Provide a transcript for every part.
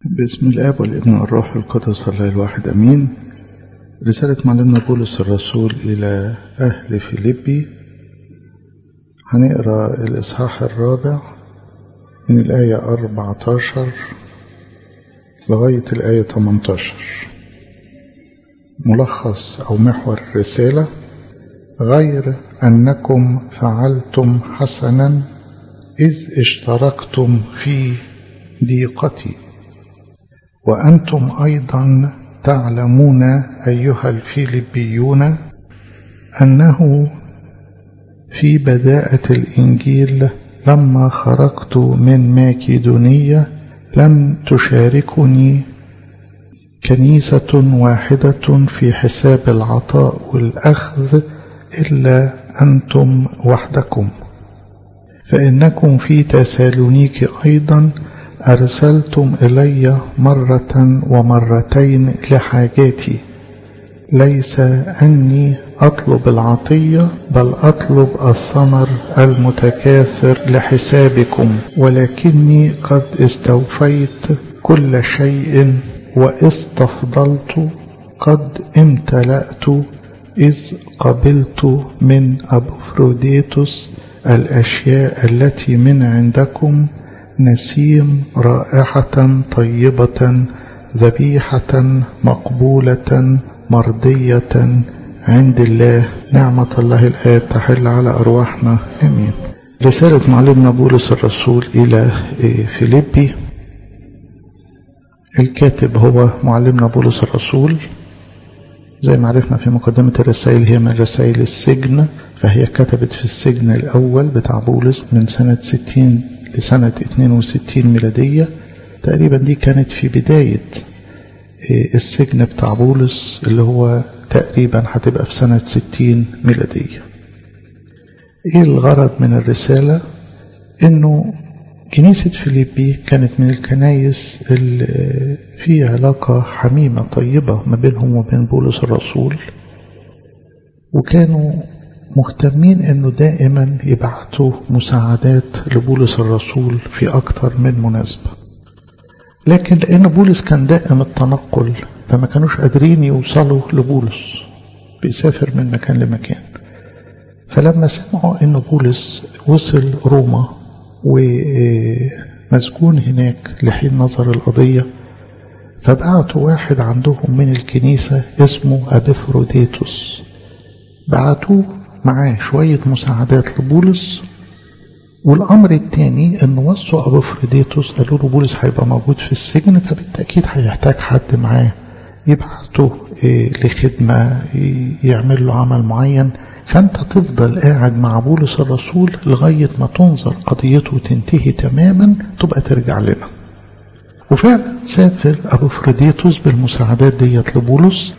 باسم الآب والابن والروح القدس الله الواحد أمين رسالة معلمنا بولس الرسول إلى أهل فيليبي هنقرأ الإصحاح الرابع من الآية 14 لغاية الآية 18 ملخص أو محور الرسالة غير أنكم فعلتم حسنا إذ اشتركتم في ضيقتي وأنتم أيضا تعلمون أيها الفيلبيون أنه في بداءة الإنجيل لما خرجت من ماكيدونية لم تشاركني كنيسة واحدة في حساب العطاء والأخذ إلا أنتم وحدكم فإنكم في تسالونيك أيضا أرسلتم إلي مرة ومرتين لحاجاتي ليس أني أطلب العطية بل أطلب الثمر المتكاثر لحسابكم ولكني قد استوفيت كل شيء واستفضلت قد امتلأت إذ قبلت من أبوفروديتوس الأشياء التي من عندكم نسيم رائحة طيبة ذبيحة مقبولة مرضية عند الله نعمة الله الآب تحل على أرواحنا آمين رسالة معلمنا بولس الرسول إلى فيليبي الكاتب هو معلمنا بولس الرسول زي ما عرفنا في مقدمة الرسائل هي من رسائل السجن فهي كتبت في السجن الأول بتاع بولس من سنة 60 لسنة 62 ميلادية تقريبا دي كانت في بداية السجن بتاع بولس اللي هو تقريبا هتبقى في سنة 60 ميلادية ايه الغرض من الرسالة انه كنيسة فيليبي كانت من الكنايس اللي في علاقة حميمة طيبة ما بينهم وبين بولس الرسول وكانوا مهتمين انه دائما يبعتوا مساعدات لبولس الرسول في اكتر من مناسبة لكن لان بولس كان دائم التنقل فما كانوش قادرين يوصلوا لبولس بيسافر من مكان لمكان فلما سمعوا ان بولس وصل روما ومسجون هناك لحين نظر القضية فبعتوا واحد عندهم من الكنيسة اسمه أبيفروديتوس بعتوه معاه شوية مساعدات لبولس والأمر الثاني إن وصوا أبو فريديتوس قالوا له بولس هيبقى موجود في السجن فبالتأكيد هيحتاج حد معاه يبعته لخدمة يعمل له عمل معين فأنت تفضل قاعد مع بولس الرسول لغاية ما تنظر قضيته تنتهي تماما تبقى ترجع لنا وفعلا سافر أبو فريديتوس بالمساعدات ديت لبولس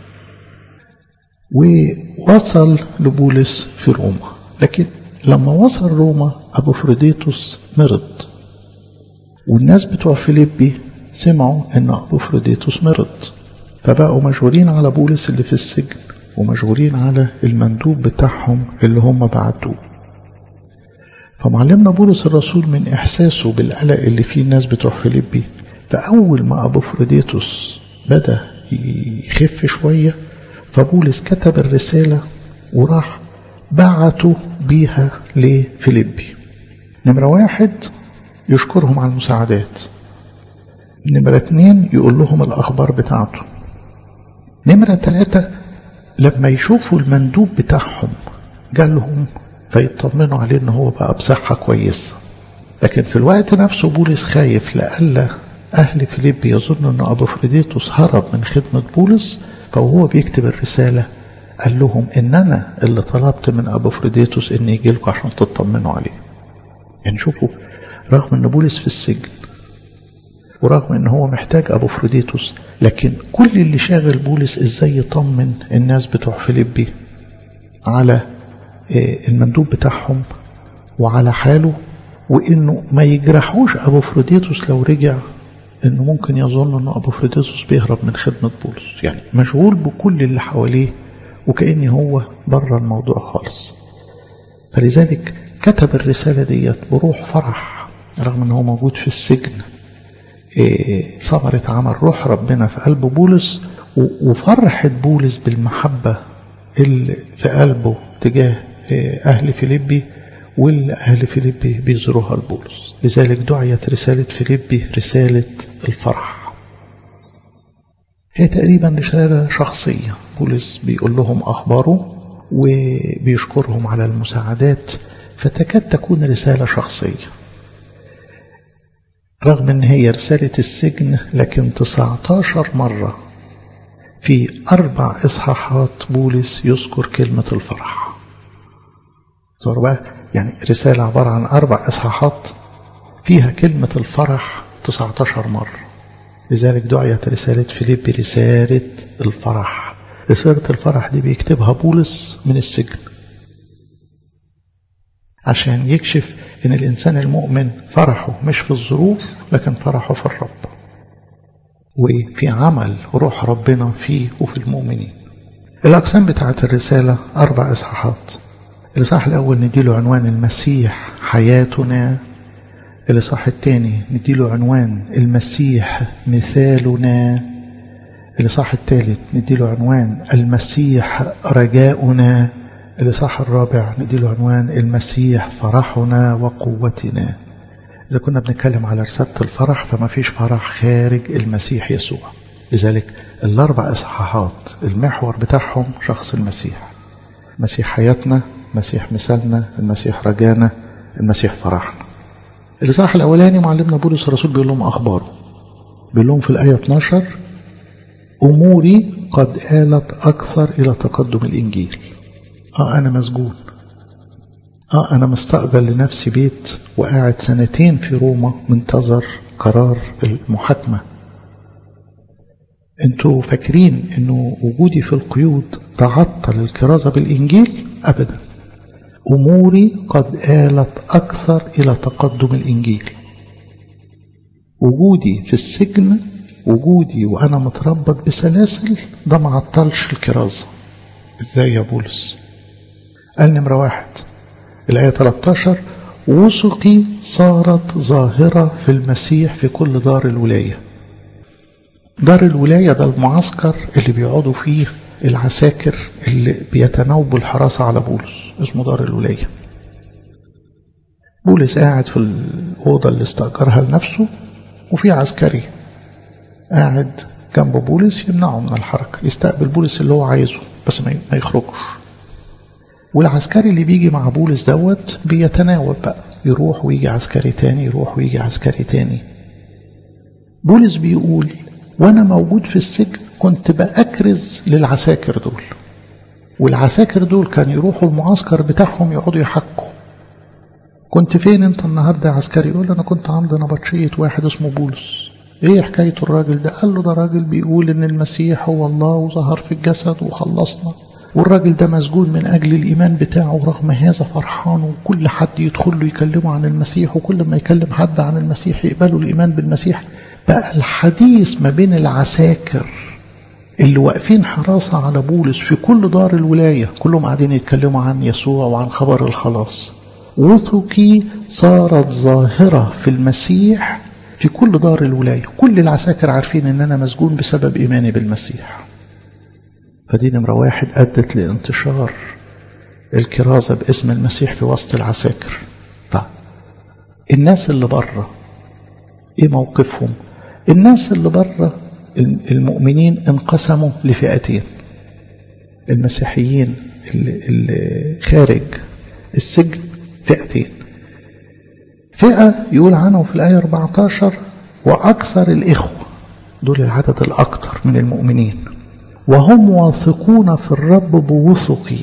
ووصل لبولس في روما لكن لما وصل روما أبو فريديتوس مرض والناس بتوع فيليبي سمعوا أن أبو فريديتوس مرض فبقوا مشغولين على بولس اللي في السجن ومشغولين على المندوب بتاعهم اللي هم بعتوه فمعلمنا بولس الرسول من إحساسه بالقلق اللي فيه الناس بتوع فيليبي فأول ما أبو فريديتوس بدأ يخف شوية فبولس كتب الرسالة وراح بعتوا بيها لفيليبي نمرة واحد يشكرهم على المساعدات نمرة اتنين يقول لهم الأخبار بتاعته نمرة تلاتة لما يشوفوا المندوب بتاعهم جالهم فيطمنوا عليه ان هو بقى بصحة كويسة لكن في الوقت نفسه بولس خايف لألا أهل فيليبي يظن أن أبو فريديتوس هرب من خدمة بولس فهو بيكتب الرسالة قال لهم إن أنا اللي طلبت من أبو فريديتوس إن يجي لكم عشان تطمنوا عليه يعني شوفوا رغم أن بولس في السجن ورغم أن هو محتاج أبو فريديتوس لكن كل اللي شاغل بولس إزاي يطمن الناس بتوع فيليبي على المندوب بتاعهم وعلى حاله وإنه ما يجرحوش أبو فريديتوس لو رجع انه ممكن يظن ان ابو فريديسوس بيهرب من خدمة بولس يعني مشغول بكل اللي حواليه وكأن هو بره الموضوع خالص فلذلك كتب الرسالة ديت بروح فرح رغم ان هو موجود في السجن ثمرة عمل روح ربنا في قلب بولس وفرحة بولس بالمحبة اللي في قلبه تجاه أهل فيليبي واللي أهل فيليبي بيزوروها لبولس لذلك دعيت رسالة فيليبي رسالة الفرح هي تقريبا رسالة شخصية بولس بيقول لهم أخباره وبيشكرهم على المساعدات فتكاد تكون رسالة شخصية رغم ان هي رسالة السجن لكن 19 مرة في أربع إصحاحات بولس يذكر كلمة الفرح صار بقى يعني رسالة عبارة عن أربع إصحاحات فيها كلمة الفرح 19 مرة لذلك دعيت رسالة فيليب رسالة الفرح رسالة الفرح دي بيكتبها بولس من السجن عشان يكشف ان الانسان المؤمن فرحه مش في الظروف لكن فرحه في الرب وفي عمل روح ربنا فيه وفي المؤمنين الاقسام بتاعت الرسالة اربع اصحاحات الاصحاح الاول نديله عنوان المسيح حياتنا الاصحاح الثاني نديله عنوان المسيح مثالنا الاصحاح الثالث نديله عنوان المسيح رجاؤنا الإصحاح الرابع نديله عنوان المسيح فرحنا وقوتنا إذا كنا بنتكلم على رسالة الفرح فما فيش فرح خارج المسيح يسوع لذلك الأربع إصحاحات المحور بتاعهم شخص المسيح مسيح حياتنا مسيح مثالنا المسيح رجانا المسيح فرحنا الإصحاح الأولاني معلمنا بولس الرسول بيقول لهم أخباره بيقول لهم في الآية 12 أموري قد آلت أكثر إلى تقدم الإنجيل اه انا مسجون اه انا مستقبل لنفسي بيت وقاعد سنتين في روما منتظر قرار المحاكمة انتوا فاكرين انه وجودي في القيود تعطل الكرازة بالانجيل ابدا اموري قد آلت اكثر الى تقدم الانجيل وجودي في السجن وجودي وانا متربط بسلاسل ده ما عطلش الكرازة ازاي يا بولس قال نمرة واحد الآية 13 وثقي صارت ظاهرة في المسيح في كل دار الولاية دار الولاية ده المعسكر اللي بيقعدوا فيه العساكر اللي بيتناوبوا الحراسة على بولس اسمه دار الولاية بولس قاعد في الأوضة اللي استأجرها لنفسه وفي عسكري قاعد جنب بولس يمنعه من الحركة يستقبل بولس اللي هو عايزه بس ما يخرجش والعسكري اللي بيجي مع بولس دوت بيتناوب بقى يروح ويجي عسكري تاني يروح ويجي عسكري تاني بولس بيقول وانا موجود في السجن كنت بأكرز للعساكر دول والعساكر دول كان يروحوا المعسكر بتاعهم يقعدوا يحكوا كنت فين انت النهارده يا عسكري يقول انا كنت عند نبطشية واحد اسمه بولس ايه حكاية الراجل ده قال له ده راجل بيقول ان المسيح هو الله وظهر في الجسد وخلصنا والراجل ده مسجون من أجل الإيمان بتاعه رغم هذا فرحان وكل حد يدخل له يكلمه عن المسيح وكل ما يكلم حد عن المسيح يقبلوا الإيمان بالمسيح بقى الحديث ما بين العساكر اللي واقفين حراسة على بولس في كل دار الولاية كلهم قاعدين يتكلموا عن يسوع وعن خبر الخلاص وثقي صارت ظاهرة في المسيح في كل دار الولاية كل العساكر عارفين ان انا مسجون بسبب ايماني بالمسيح فدي نمرة واحد أدت لانتشار الكرازة باسم المسيح في وسط العساكر طيب الناس اللي بره ايه موقفهم الناس اللي بره المؤمنين انقسموا لفئتين المسيحيين اللي, اللي خارج السجن فئتين فئة يقول عنه في الآية 14 وأكثر الإخوة دول العدد الأكثر من المؤمنين وهم واثقون في الرب بوثقي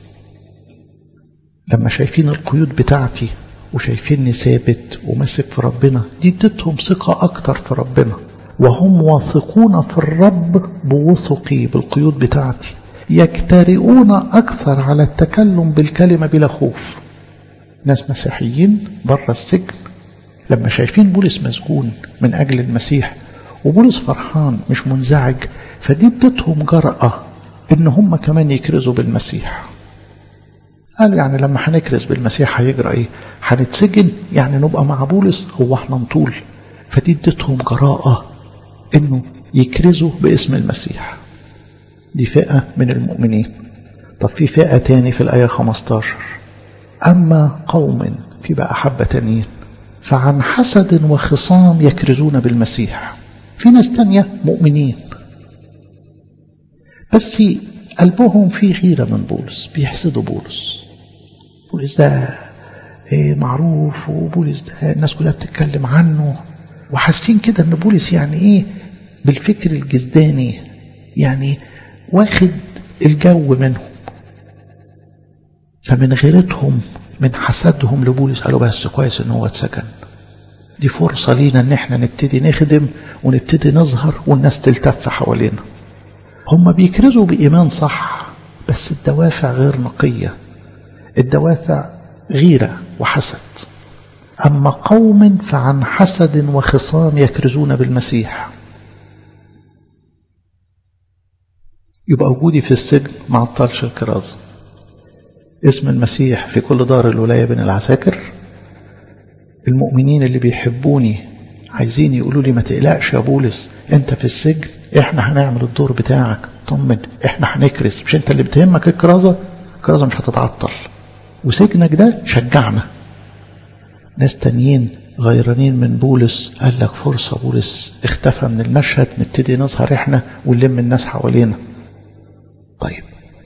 لما شايفين القيود بتاعتي وشايفيني ثابت وماسك في ربنا دي ادتهم ثقة أكتر في ربنا وهم واثقون في الرب بوثقي بالقيود بتاعتي يجترئون أكثر على التكلم بالكلمة بلا خوف ناس مسيحيين بره السجن لما شايفين بولس مسجون من أجل المسيح وبولس فرحان مش منزعج فدي ادتهم جرأة ان هم كمان يكرزوا بالمسيح قالوا يعني لما هنكرز بالمسيح هيجرى ايه هنتسجن يعني نبقى مع بولس هو احنا نطول فدي ادتهم جراءة انه يكرزوا باسم المسيح دي فئة من المؤمنين طب في فئة تاني في الآية 15 أما قوم في بقى حبة تانيين فعن حسد وخصام يكرزون بالمسيح في ناس تانية مؤمنين بس قلبهم فيه غيرة من بولس بيحسدوا بولس بولس ده إيه معروف وبولس ده الناس كلها بتتكلم عنه وحاسين كده ان بولس يعني ايه بالفكر الجزداني يعني واخد الجو منهم فمن غيرتهم من حسدهم لبولس قالوا بس كويس ان هو اتسكن دي فرصة لينا ان احنا نبتدي نخدم ونبتدي نظهر والناس تلتف حوالينا هم بيكرزوا بإيمان صح بس الدوافع غير نقية الدوافع غيرة وحسد أما قوم فعن حسد وخصام يكرزون بالمسيح يبقى وجودي في السجن ما عطلش الكرازة اسم المسيح في كل دار الولاية بين العساكر المؤمنين اللي بيحبوني عايزين يقولوا لي ما تقلقش يا بولس انت في السجن احنا هنعمل الدور بتاعك طمن احنا هنكرس مش انت اللي بتهمك الكرازة الكرازة مش هتتعطل وسجنك ده شجعنا ناس تانيين غيرانين من بولس قال لك فرصة بولس اختفى من المشهد نبتدي نظهر احنا ونلم الناس حوالينا طيب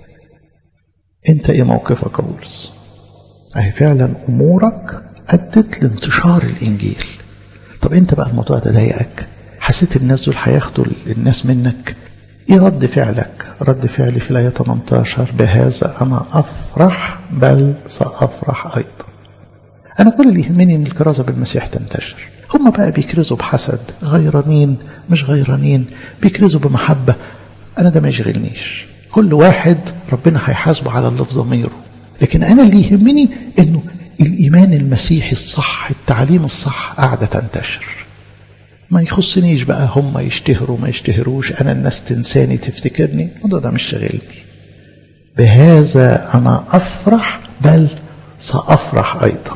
انت ايه موقفك يا بولس اهي فعلا امورك ادت لانتشار الانجيل طب انت بقى الموضوع ده ضايقك حسيت الناس دول هياخدوا الناس منك ايه رد فعلك رد فعلي في الايه 18 بهذا انا افرح بل سافرح ايضا انا كل اللي يهمني ان الكرازه بالمسيح تنتشر هم بقى بيكرزوا بحسد غيرانين مش غيرانين بيكرزوا بمحبه انا ده ما يشغلنيش كل واحد ربنا هيحاسبه على اللي في ضميره لكن انا اللي يهمني انه الايمان المسيحي الصح التعليم الصح قاعده تنتشر ما يخصنيش بقى هم يشتهروا ما يشتهروش انا الناس تنساني تفتكرني الموضوع ده مش شاغلني بهذا انا افرح بل سافرح ايضا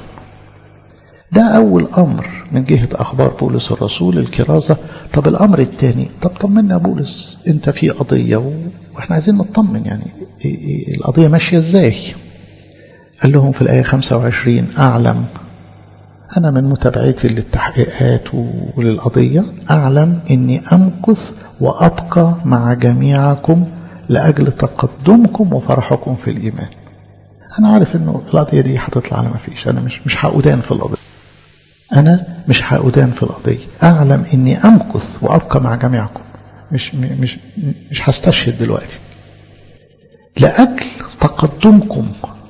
ده أول أمر من جهة أخبار بولس الرسول الكرازة طب الأمر الثاني طب طمنا يا بولس أنت في قضية وإحنا عايزين نطمن يعني القضية ماشية إزاي قال لهم في الآية 25 أعلم أنا من متابعتي للتحقيقات وللقضية أعلم أني أمكث وأبقى مع جميعكم لأجل تقدمكم وفرحكم في الإيمان أنا عارف أنه القضية دي هتطلع على ما فيش أنا مش مش هقودان في القضية أنا مش هقودان في القضية أعلم أني أمكث وأبقى مع جميعكم مش مش مش هستشهد دلوقتي لأجل تقدمكم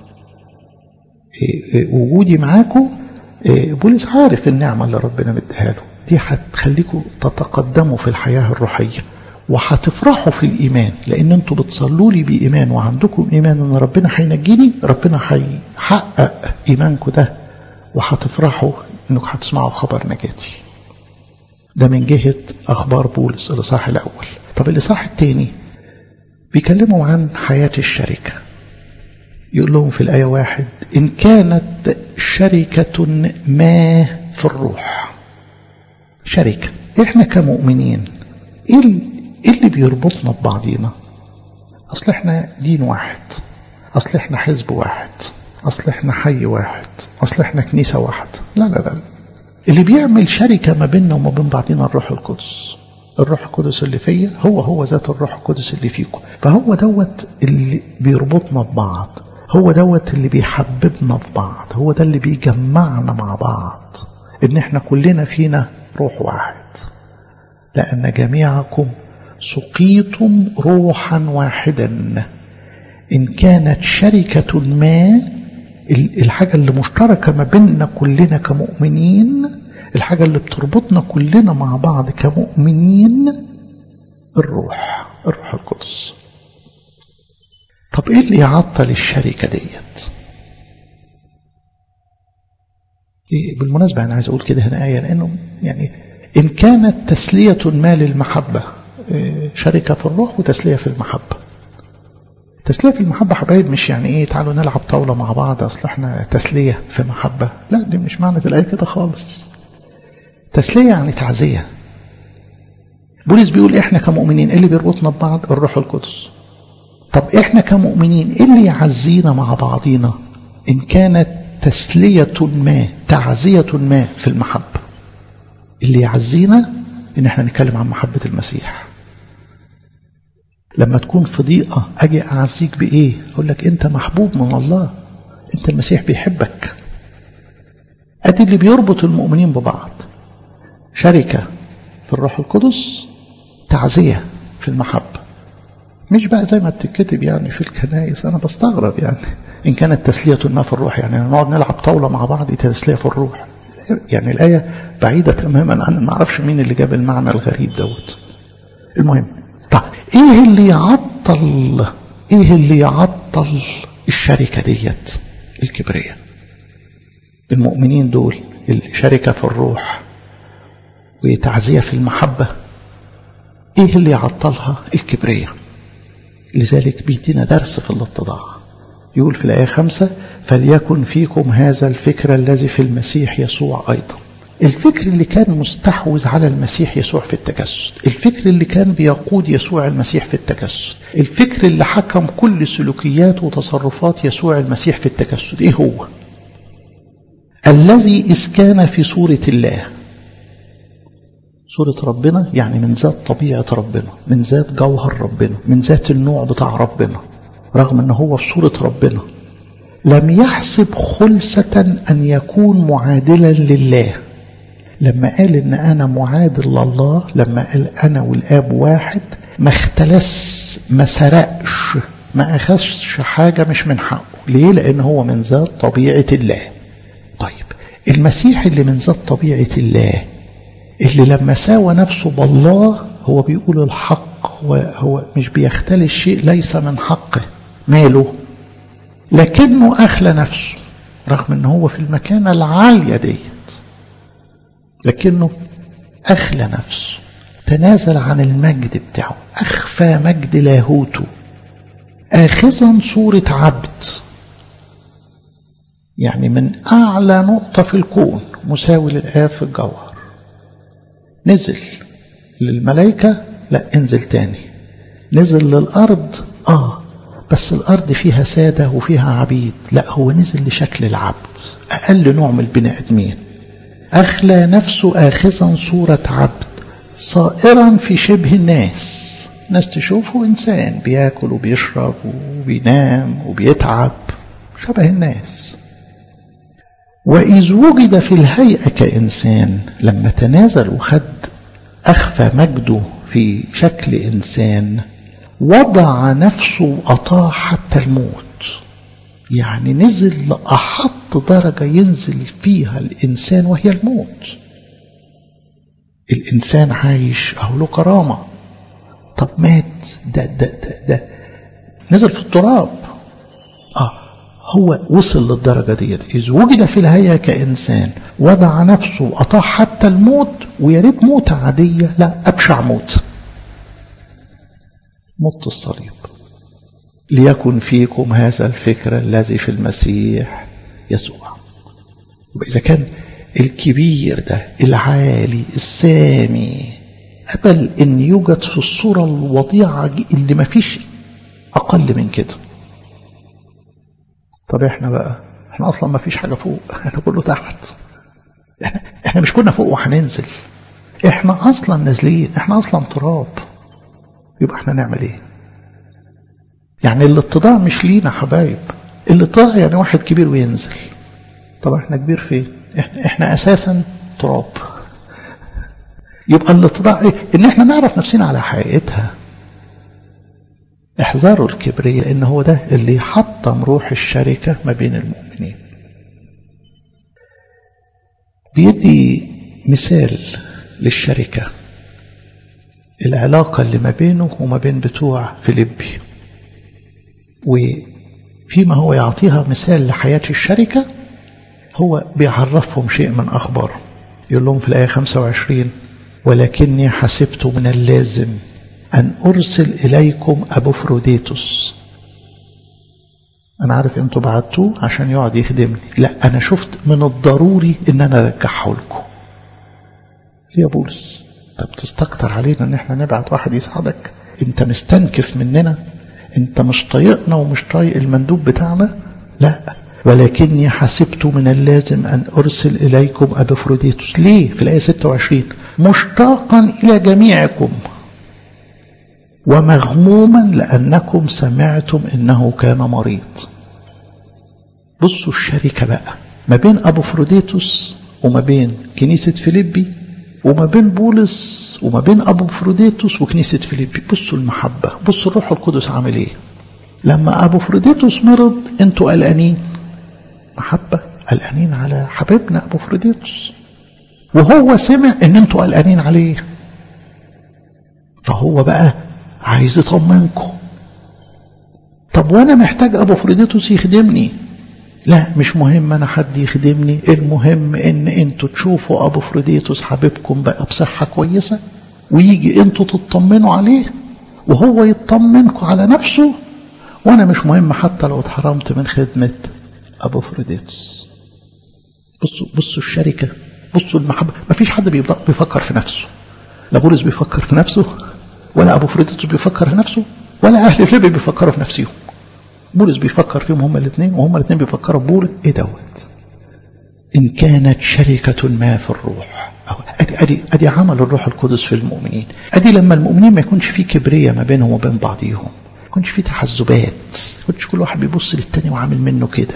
وجودي معاكم بولس عارف النعمة اللي ربنا مديها له دي هتخليكم تتقدموا في الحياة الروحية وهتفرحوا في الإيمان لأن أنتوا بتصلوا لي بإيمان وعندكم إيمان أن ربنا هينجيني ربنا هيحقق إيمانكم ده وهتفرحوا أنكم هتسمعوا خبر نجاتي ده من جهة أخبار بولس الإصحاح الأول طب الإصحاح الثاني بيكلموا عن حياة الشركة يقول لهم في الآية واحد إن كانت شركة ما في الروح شركة إحنا كمؤمنين إيه اللي بيربطنا ببعضينا أصل إحنا دين واحد أصل إحنا حزب واحد أصل إحنا حي واحد أصل إحنا كنيسة واحدة لا لا لا اللي بيعمل شركة ما بيننا وما بين بعضينا الروح القدس الروح القدس اللي فيا هو هو ذات الروح القدس اللي فيكم فهو دوت اللي بيربطنا ببعض هو دوت اللي بيحببنا ببعض هو ده اللي بيجمعنا مع بعض ان احنا كلنا فينا روح واحد لأن جميعكم سقيتم روحا واحدا إن كانت شركة ما الحاجة اللي مشتركة ما بيننا كلنا كمؤمنين الحاجة اللي بتربطنا كلنا مع بعض كمؤمنين الروح الروح القدس طب ايه اللي يعطل الشركة ديت بالمناسبة أنا عايز أقول كده هنا آية لأنه يعني إن كانت تسلية ما للمحبة شركة في الروح وتسلية في المحبة تسلية في المحبة حبايب مش يعني ايه تعالوا نلعب طاولة مع بعض اصل احنا تسلية في محبة لا دي مش معنى الآية كده خالص تسلية يعني تعزية بولس بيقول احنا كمؤمنين ايه اللي بيربطنا ببعض الروح القدس طب احنا كمؤمنين ايه اللي يعزينا مع بعضينا ان كانت تسلية ما تعزية ما في المحبة اللي يعزينا ان احنا نتكلم عن محبة المسيح لما تكون في ضيقة اجي اعزيك بايه اقول لك انت محبوب من الله انت المسيح بيحبك ادي اللي بيربط المؤمنين ببعض شركة في الروح القدس تعزية في المحبة مش بقى زي ما بتتكتب يعني في الكنائس انا بستغرب يعني ان كانت تسلية ما في الروح يعني نقعد نلعب طاولة مع بعض تسلية في الروح يعني الآية بعيدة تماما عن ما اعرفش مين اللي جاب المعنى الغريب دوت المهم طيب ايه اللي يعطل ايه اللي يعطل الشركة ديت الكبرية المؤمنين دول الشركة في الروح وتعزية في المحبة ايه اللي يعطلها الكبرية لذلك بيدينا درس في الاتضاع يقول في الآية خمسة فليكن فيكم هذا الفكر الذي في المسيح يسوع أيضا الفكر اللي كان مستحوذ على المسيح يسوع في التجسد الفكر اللي كان بيقود يسوع المسيح في التجسد الفكر اللي حكم كل سلوكيات وتصرفات يسوع المسيح في التجسد ايه هو الذي إذ كان في صورة الله صورة ربنا يعني من ذات طبيعة ربنا من ذات جوهر ربنا من ذات النوع بتاع ربنا رغم ان هو في صورة ربنا لم يحسب خلسة أن يكون معادلا لله لما قال إن أنا معادل لله لما قال أنا والآب واحد ما اختلس ما سرقش ما أخذش حاجة مش من حقه ليه؟ لأن هو من ذات طبيعة الله طيب المسيح اللي من ذات طبيعة الله اللي لما ساوى نفسه بالله هو بيقول الحق هو, هو مش بيختلس شيء ليس من حقه ماله لكنه أخلى نفسه رغم أنه هو في المكانة العالية ديت لكنه أخلى نفسه تنازل عن المجد بتاعه أخفى مجد لاهوته آخذا صورة عبد يعني من أعلى نقطة في الكون مساوي للآب في الجوهر نزل للملائكة لا انزل تاني نزل للأرض آه بس الأرض فيها سادة وفيها عبيد لا هو نزل لشكل العبد أقل نوع من البني آدمين أخلى نفسه آخذا صورة عبد صائرا في شبه الناس ناس تشوفه إنسان بياكل وبيشرب وبينام وبيتعب شبه الناس وإذ وجد في الهيئة كإنسان لما تنازل وخد أخفى مجده في شكل إنسان وضع نفسه أطاع حتى الموت يعني نزل لأحط درجة ينزل فيها الإنسان وهي الموت الإنسان عايش أهو له كرامة طب مات ده ده ده ده نزل في التراب آه هو وصل للدرجة ديت إذ وجد في الهيئة كإنسان وضع نفسه أطاع حتى الموت ويا ريت موتة عادية لا أبشع موت موت الصليب ليكن فيكم هذا الفكر الذي في المسيح يسوع إذا كان الكبير ده العالي السامي قبل أن يوجد في الصورة الوضيعة اللي ما فيش أقل من كده طب احنا بقى احنا اصلا ما فيش حاجة فوق احنا كله تحت احنا مش كنا فوق وهننزل احنا اصلا نازلين احنا اصلا تراب يبقى احنا نعمل ايه يعني الاتضاع مش لينا حبايب الاتضاع يعني واحد كبير وينزل طب احنا كبير فين احنا, احنا اساسا تراب يبقى الاتضاع ايه ان احنا نعرف نفسنا على حقيقتها احذروا الكبرياء لان هو ده اللي يحطم روح الشركة ما بين المؤمنين بيدي مثال للشركة العلاقة اللي ما بينه وما بين بتوع فيليبي وفيما هو يعطيها مثال لحياة الشركة هو بيعرفهم شيء من أخباره يقول لهم في الآية 25 ولكني حسبت من اللازم أن أرسل إليكم أبوفروديتوس أنا عارف أنتوا بعتوه عشان يقعد يخدمني لا أنا شفت من الضروري أن أنا أرجعه لكم يا بولس طب تستكتر علينا ان احنا نبعت واحد يساعدك انت مستنكف مننا انت مش طايقنا ومش طايق المندوب بتاعنا لا ولكني حسبت من اللازم أن أرسل إليكم أبفروديتوس ليه في الآية 26 مشتاقا إلى جميعكم ومغموما لأنكم سمعتم إنه كان مريض بصوا الشركة بقى ما بين أبوفروديتوس وما بين كنيسة فيليبي وما بين بولس وما بين أبوفروديتوس وكنيسة فيليبي بصوا المحبة بصوا الروح القدس عامل ايه لما أبوفروديتوس مرض انتوا قلقانين محبة قلقانين على حبيبنا أبو فريديتوس وهو سمع ان انتوا قلقانين عليه فهو بقى عايز يطمنكم طب وانا محتاج ابو فريديتوس يخدمني لا مش مهم انا حد يخدمني المهم ان انتوا تشوفوا ابو فريديتوس حبيبكم بقى بصحة كويسة ويجي انتوا تطمنوا عليه وهو يطمنكم على نفسه وانا مش مهم حتى لو اتحرمت من خدمة ابو فريديتوس بصوا بصوا الشركة بصوا المحبة ما فيش حد بيفكر في نفسه لا بولس بيفكر في نفسه ولا ابو فريديتوس بيفكر في نفسه ولا اهل فيليبي بيفكروا في نفسهم بولس بيفكر فيهم هما الاثنين وهما الاثنين بيفكروا في بولس ايه دوت ان كانت شركة ما في الروح أو ادي ادي ادي عمل الروح القدس في المؤمنين ادي لما المؤمنين ما يكونش في كبرية ما بينهم وبين بعضهم ما يكونش في تحزبات ما يكونش كل واحد بيبص للتاني وعامل منه كده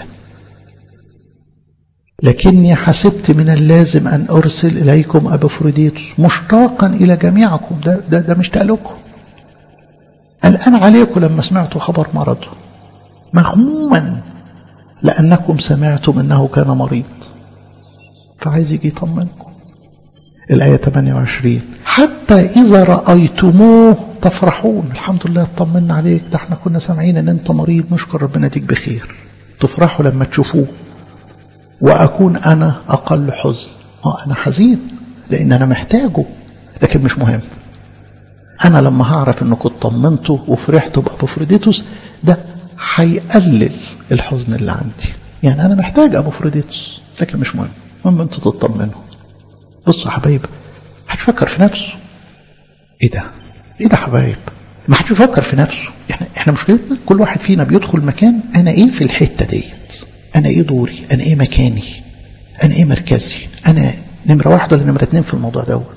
لكني حسبت من اللازم أن أرسل إليكم أبفروديتوس مشتاقا إلى جميعكم ده, ده, ده مشتاق لكم الآن عليكم لما سمعتوا خبر مرضه مغموما لأنكم سمعتم أنه كان مريض فعايز يجي يطمنكم الآية 28 حتى إذا رأيتموه تفرحون الحمد لله اطمنا عليك ده احنا كنا سامعين ان انت مريض نشكر ربنا يديك بخير تفرحوا لما تشوفوه وأكون أنا أقل حزن اه أنا حزين لأن أنا محتاجه لكن مش مهم أنا لما هعرف أنكم طمنتوا وفرحتوا بأبوفروديتوس ده هيقلل الحزن اللي عندي يعني أنا محتاج أبوفروديتوس لكن مش مهم المهم أنتوا تطمنوا بصوا يا حبايب محدش يفكر في نفسه إيه ده؟ إيه ده حبايب؟ ما حدش يفكر في نفسه يعني احنا مشكلتنا كل واحد فينا بيدخل مكان أنا إيه في الحتة ديت أنا إيه دوري أنا إيه مكاني أنا إيه مركزي أنا نمرة واحد ولا نمرة اتنين في الموضوع دوت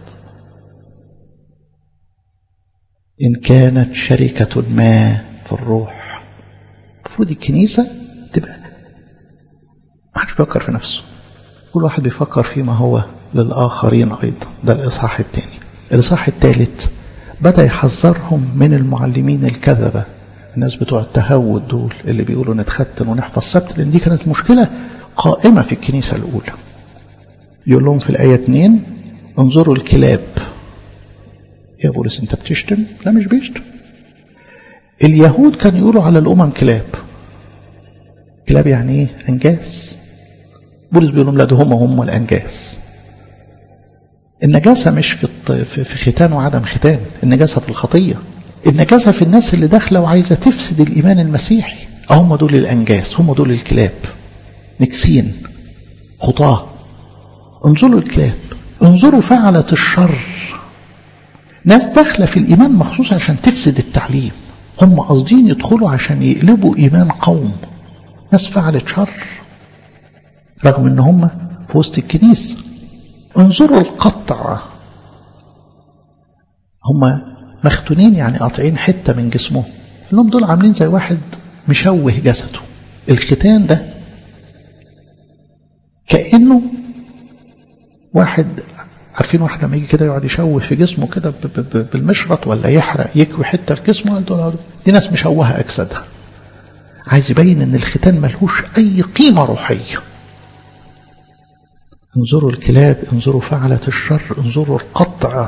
إن كانت شركة ما في الروح المفروض الكنيسة تبقى ما حدش بيفكر في نفسه كل واحد بيفكر فيما هو للآخرين أيضا ده الإصحاح الثاني الإصحاح الثالث بدأ يحذرهم من المعلمين الكذبة الناس بتوع التهود دول اللي بيقولوا نتختن ونحفظ سبت لان دي كانت مشكلة قائمة في الكنيسة الأولى يقول لهم في الآية 2 انظروا الكلاب يا بولس انت بتشتم لا مش بيشتم اليهود كانوا يقولوا على الأمم كلاب كلاب يعني ايه أنجاس بولس بيقول لهم لا ده هم هم الأنجاس النجاسة مش في في ختان وعدم ختان النجاسة في الخطية النجاسة في الناس اللي داخلة وعايزة تفسد الإيمان المسيحي هم دول الأنجاس هم دول الكلاب نكسين خطاة انظروا الكلاب انظروا فعلة الشر ناس داخلة في الإيمان مخصوص عشان تفسد التعليم هم قاصدين يدخلوا عشان يقلبوا إيمان قوم ناس فعلت شر رغم ان هم في وسط الكنيسة انظروا القطع هم مختونين يعني قاطعين حتة من جسمه لهم دول عاملين زي واحد مشوه جسده الختان ده كأنه واحد عارفين واحد لما يجي كده يقعد يشوه في جسمه كده بالمشرط ولا يحرق يكوي حتة في جسمه دول دي ناس مشوهة أجسادها عايز يبين ان الختان ملهوش أي قيمة روحية انظروا الكلاب انظروا فعلة الشر انظروا القطع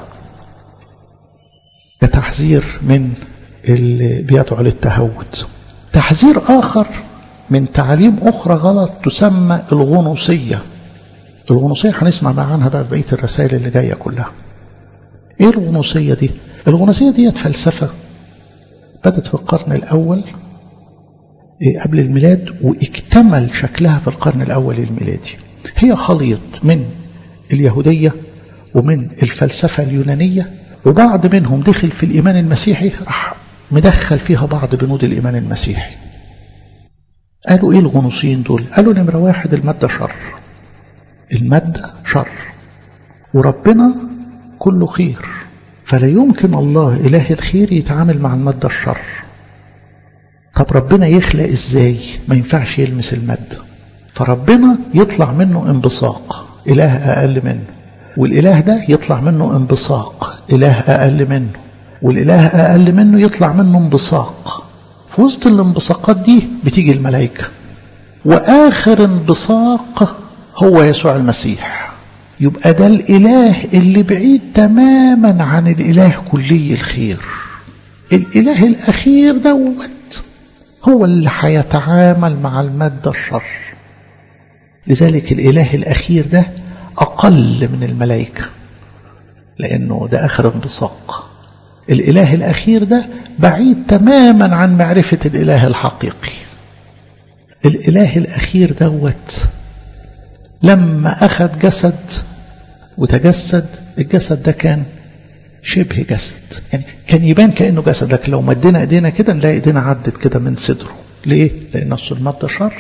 كتحذير من اللي بيدعو للتهود تحذير آخر من تعليم أخرى غلط تسمى الغنوصية الغنوصية هنسمع بقى عنها بقى في بقية الرسائل اللي جاية كلها ايه الغنوصية دي الغنوصية دي فلسفة بدت في القرن الأول قبل الميلاد واكتمل شكلها في القرن الأول الميلادي هي خليط من اليهودية ومن الفلسفة اليونانية وبعض منهم دخل في الإيمان المسيحي راح مدخل فيها بعض بنود الإيمان المسيحي قالوا إيه الغنوصيين دول قالوا نمرة واحد المادة شر المادة شر وربنا كله خير فلا يمكن الله إله الخير يتعامل مع المادة الشر طب ربنا يخلق إزاي ما ينفعش يلمس المادة فربنا يطلع منه انبساق إله أقل منه والإله ده يطلع منه انبساق إله أقل منه والإله أقل منه يطلع منه انبساق في وسط الانبساقات دي بتيجي الملائكة وآخر انبساق هو يسوع المسيح يبقى ده الإله اللي بعيد تماما عن الإله كلي الخير الإله الأخير دوت هو اللي هيتعامل مع المادة الشر لذلك الإله الأخير ده أقل من الملائكة لأنه ده آخر انبساق الإله الأخير ده بعيد تماما عن معرفة الإله الحقيقي الإله الأخير دوت لما أخذ جسد وتجسد الجسد ده كان شبه جسد يعني كان يبان كأنه جسد لكن لو مدينا ايدينا كده نلاقي ايدينا عدت كده من صدره ليه؟ لأن الظلمات شر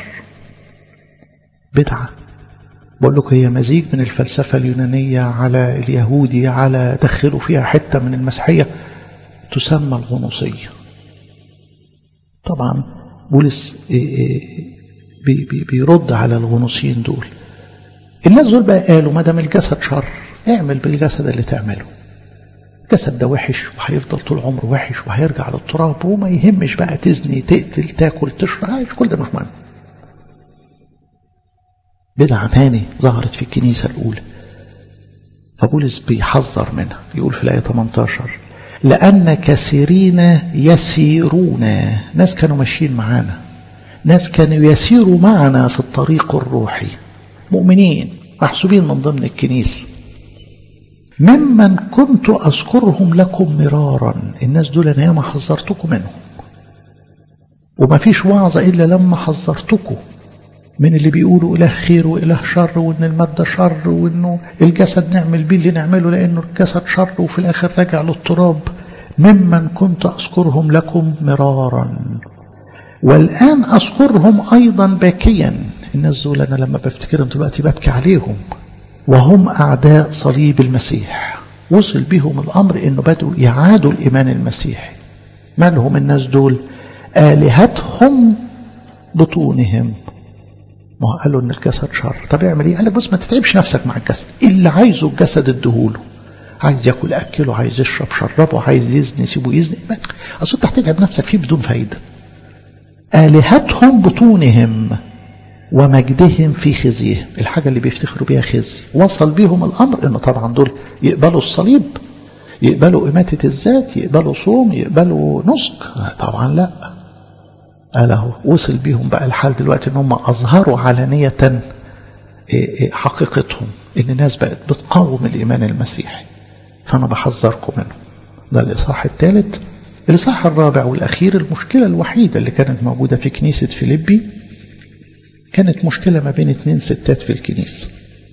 بدعة بقول لكم هي مزيج من الفلسفة اليونانية على اليهودي على دخلوا فيها حتة من المسيحية تسمى الغنوصية طبعا بولس بي بي بيرد على الغنوصيين دول الناس دول بقى قالوا ما دام الجسد شر اعمل بالجسد اللي تعمله الجسد ده وحش وهيفضل طول عمره وحش وهيرجع للتراب وما يهمش بقى تزني تقتل تاكل تشرب كل ده مش مهم بدعة تاني ظهرت في الكنيسة الأولى فبولس بيحذر منها يقول في الآية 18 لأن كثيرين يسيرون ناس كانوا ماشيين معانا ناس كانوا يسيروا معنا في الطريق الروحي مؤمنين محسوبين من ضمن الكنيسة ممن كنت أذكرهم لكم مرارا الناس دول أنا ياما حذرتكم منهم وما فيش وعظة إلا لما حذرتكم من اللي بيقولوا إله خير وإله شر وإن المادة شر وإنه الجسد نعمل بيه اللي نعمله لأنه الجسد شر وفي الآخر راجع للتراب ممن كنت أذكرهم لكم مرارا والآن أذكرهم أيضا باكيا الناس دول أنا لما بفتكرهم دلوقتي ببكي عليهم وهم أعداء صليب المسيح وصل بهم الأمر إنه بدأوا يعادوا الإيمان المسيحي مالهم الناس دول آلهتهم بطونهم ما هو قالوا ان الجسد شر طب اعمل ايه قال لك بص ما تتعبش نفسك مع الجسد اللي عايزه الجسد اديهوله عايز ياكل اكله عايز يشرب شربه عايز يزني سيبه يزني اصل انت هتتعب نفسك فيه بدون فايده الهتهم بطونهم ومجدهم في خزيهم الحاجه اللي بيفتخروا بيها خزي وصل بيهم الامر انه طبعا دول يقبلوا الصليب يقبلوا إماتة الذات يقبلوا صوم يقبلوا نسك طبعا لا قال اهو وصل بيهم بقى الحال دلوقتي ان هم اظهروا علانية حقيقتهم ان الناس بقت بتقاوم الايمان المسيحي فانا بحذركم منه ده الاصحاح الثالث الاصحاح الرابع والاخير المشكله الوحيده اللي كانت موجوده في كنيسه فيليبي كانت مشكله ما بين اتنين ستات في الكنيسه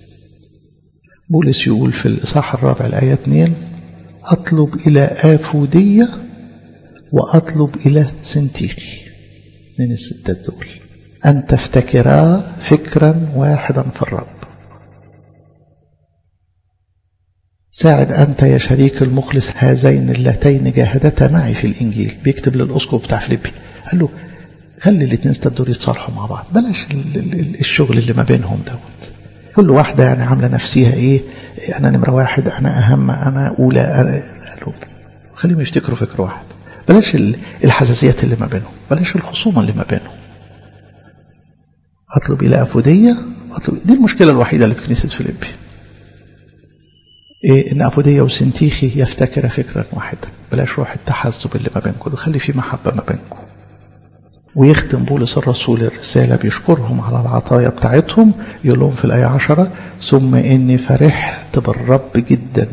بولس يقول في الاصحاح الرابع الايه 2 اطلب الى افوديه واطلب الى سنتيخي من الستات دول أن تفتكرا فكرا واحدا في الرب ساعد أنت يا شريك المخلص هذين اللتين جاهدتا معي في الإنجيل بيكتب للأسقف بتاع فيليبي قال له خلي الاثنين ستات دول يتصالحوا مع بعض بلاش الشغل اللي ما بينهم دوت كل واحدة يعني عاملة نفسيها إيه أنا نمرة واحد أنا أهم أنا أولى أنا قالوا خليهم يفتكروا فكرة واحد بلاش الحساسيات اللي ما بينهم بلاش الخصومة اللي ما بينهم أطلب إلى أفودية أطلب دي المشكلة الوحيدة اللي في كنيسة فيليبي إيه إن أفودية وسنتيخي يفتكر فكرا واحدا بلاش روح التحزب اللي ما بينكم خلي في محبة ما بينكم ويختم بولس الرسول الرسالة بيشكرهم على العطايا بتاعتهم يقول لهم في الآية عشرة ثم إني فرحت بالرب جدا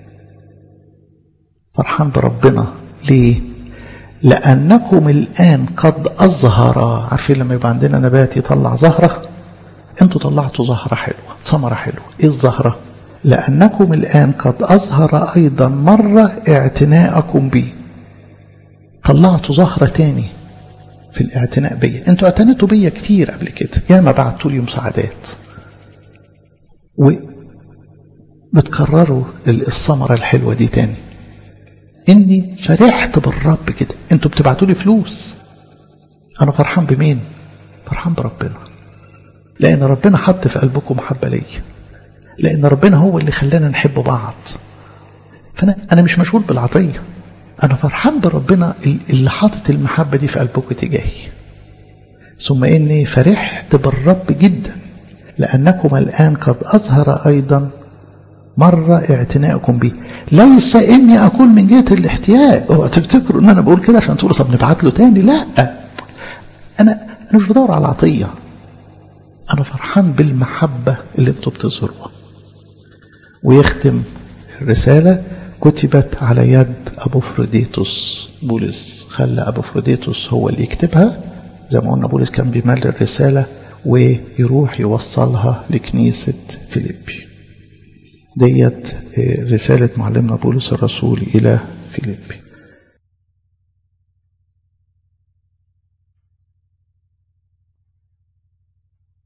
فرحان بربنا ليه لأنكم الآن قد أظهر عارفين لما يبقى عندنا نبات يطلع زهرة انتوا طلعتوا زهرة حلوة ثمرة حلوة ايه الزهرة لأنكم الآن قد أظهر أيضا مرة اعتناءكم بي طلعتوا ظهرة تاني في الاعتناء بيا انتوا اعتنيتوا بيا كتير قبل كده يا ما بعتوا لي مساعدات وبتكرروا الثمرة الحلوة دي تاني اني فرحت بالرب كده انتوا بتبعتوا لي فلوس انا فرحان بمين فرحان بربنا لان ربنا حط في قلبكم محبة ليا لان ربنا هو اللي خلانا نحب بعض فانا انا مش مشغول بالعطيه أنا فرحان بربنا اللي حاطط المحبة دي في قلبك تجاهي ثم إني فرحت بالرب جدا لأنكم الآن قد أظهر أيضا مرة اعتناءكم بي ليس إني أكون من جهة الاحتياج اوعى تفتكروا إن أنا بقول كده عشان تقولوا طب نبعت له تاني لا أنا أنا مش بدور على عطية أنا فرحان بالمحبة اللي أنتوا بتظهروها ويختم الرسالة كتبت على يد أبو فروديتوس بولس خلى أبو فروديتوس هو اللي يكتبها زي ما قلنا بولس كان بيمل الرسالة ويروح يوصلها لكنيسة فيليبي ديت رسالة معلمنا بولس الرسول إلى فيليبي